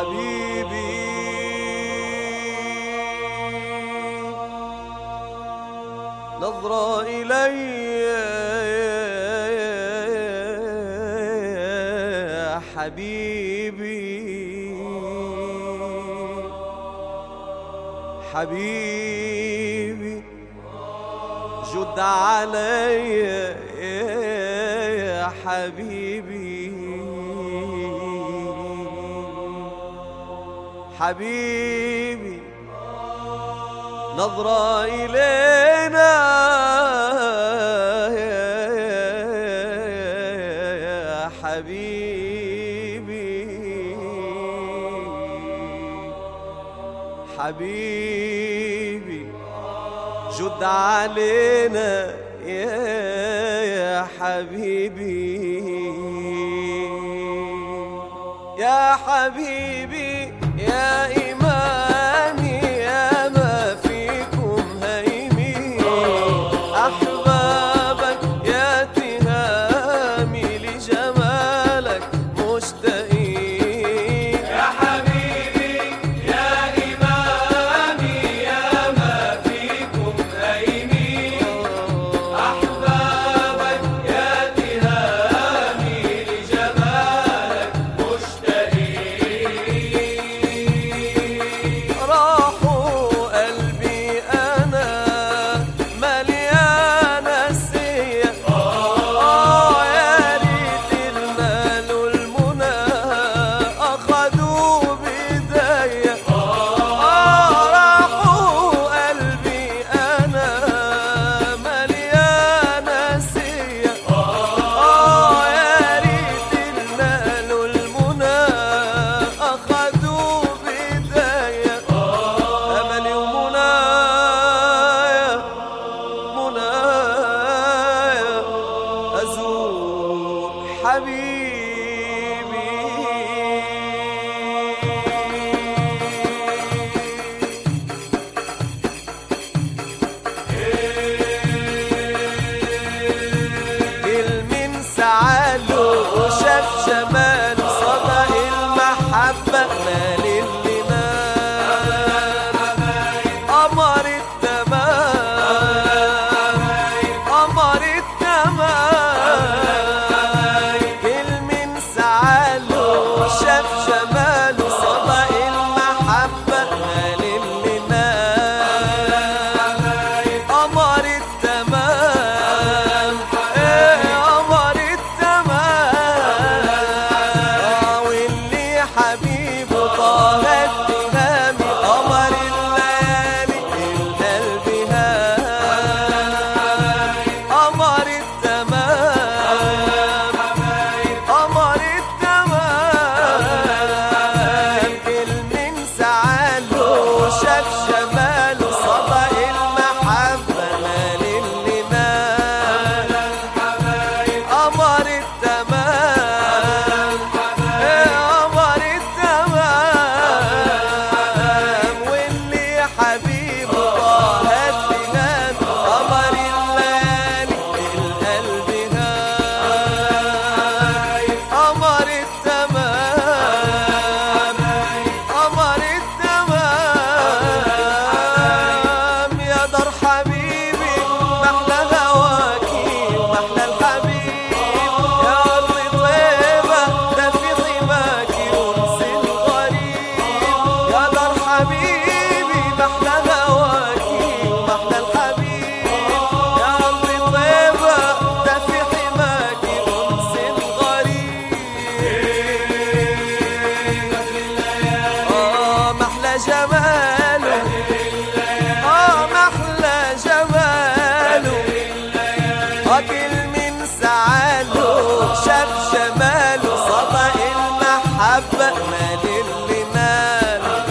حبيبي نظرة إلي حبيبي حبيبي جد علي يا حبيبي حبيبي نظرة إلينا يا حبيبي حبيبي جد علينا يا حبيبي يا حبيبي يا إمامي يا ما فيكم هيمين أحبابك يا تهامي لجمالك مشتاقين يا حبيبي يا إمامي يا ما فيكم هيمين أحبابك يا تهامي لجمالك مشتاقين راحوا قلبي أنا مليان السيا آه يا ريت المال والمنى أخدوا بإيديا آه راحوا قلبي أنا مليان السيا آه يا ريت المال والمنى أخدوا بإيديا أملي ومنايا منايا أزور حبيبي كل من سعاله وشاف جماله صدق المحبة مال اللي نال قمر التمام قمر التمام كل من سعاله وشاف جماله صدق المحبة مال اللي نال قمر التمام ايه قمر التمام آه، واللي حبيبه طه التهامي قمر الليالي القلب هام قمر التمام قمر التمام كل من سعاله شاف جماله صدق المحبة مال اللي مال قمر التمام إيه قمر التمام واللي حبيبه طه التهام قمر الليالي القلب هاي قمر التمام قمر التمام يا دار حبيبي محلى هواكي محلى الحبيب يا أرض طيبة ده في حماكي أنس الغريب يا دار حبيبي محلى هواكي محلى الحبيب يا أرض طيبة ده في حماكي أنس الغريب آه محلى جماله آه محلى جماله أكل من سعاله شاف جماله صدق المحبة مال اللي ناله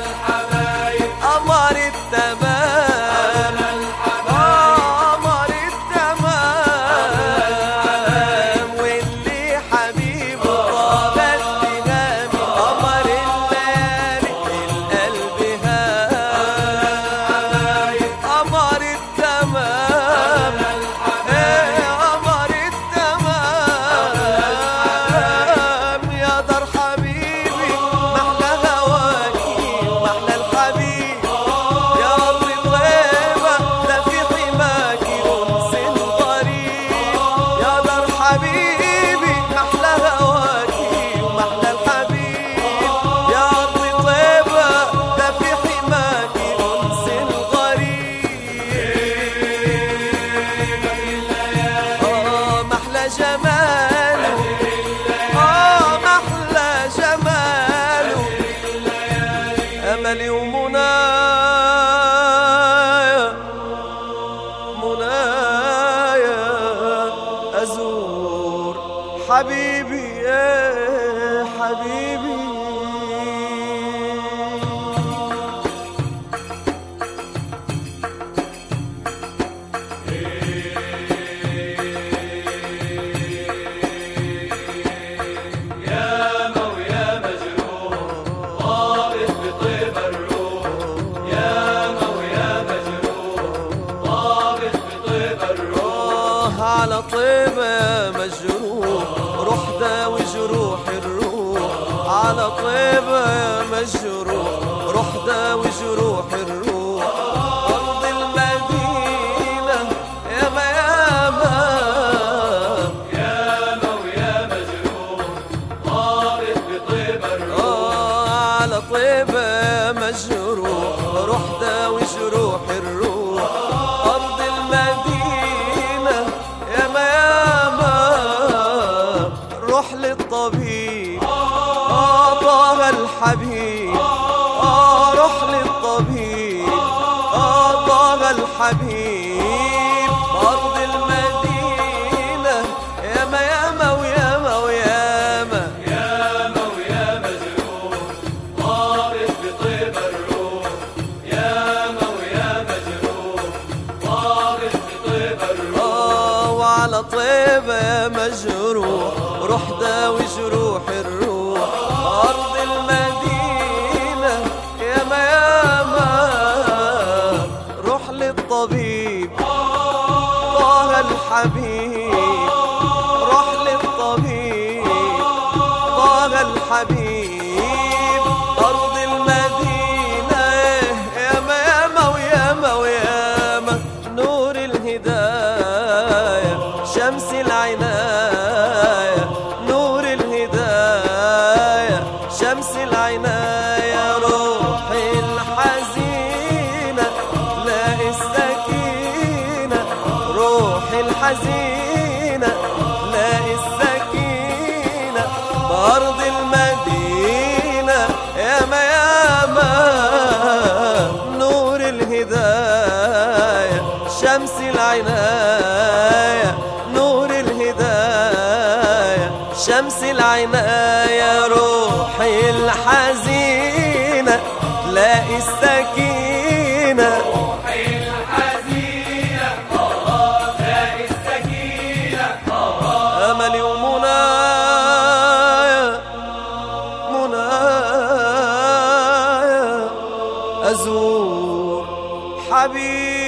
قمر التمام آه قمر التمام واللي حبيبه طاب التهامي قمر الليالي القلب هاي قمر التمام ايه قمر التمام يا دار حبيبي وعلى طيبة يا مجروح روح داوي جروح الروح أرض المدينة يا ما يا ما ياما ويا مجروح طابت بطيب الروح آه على طيبة يا مجروح روح داوي جروح الروح أرض المدينة يا ما يا ما روح للطبيب آه طه الحبيب آه روح للطبيب آه طه الحبيب أرض المدينة يا ما يا ما ويا ما ويا ما ياما ويا مجروح طابت بطيب الروح ياما ويا مجروح طابت بطيب الروح آه وعلى طيبة يا مجروح روح داوي جروح الروح أرض المدينة يا ما يا ما روح للطبيب طه الحبيب روح للطبيب طه الحبيب أرض المدينة يا ما يا ما ويا ما ويا ما نور الهداية شمس العناية نور الهداية شمس العناية روحي الحزينة لاقي السكينة روحي الحزينة لاقي السكينة بأرض المدينة يا ما يا ما نور الهداية شمس العناية نور الهداية شمس العناية روحي الحزينة لاقي السكينة روحي الحزينة آه لاقي السكينة أملي ومنايا منايا أزور حبيبي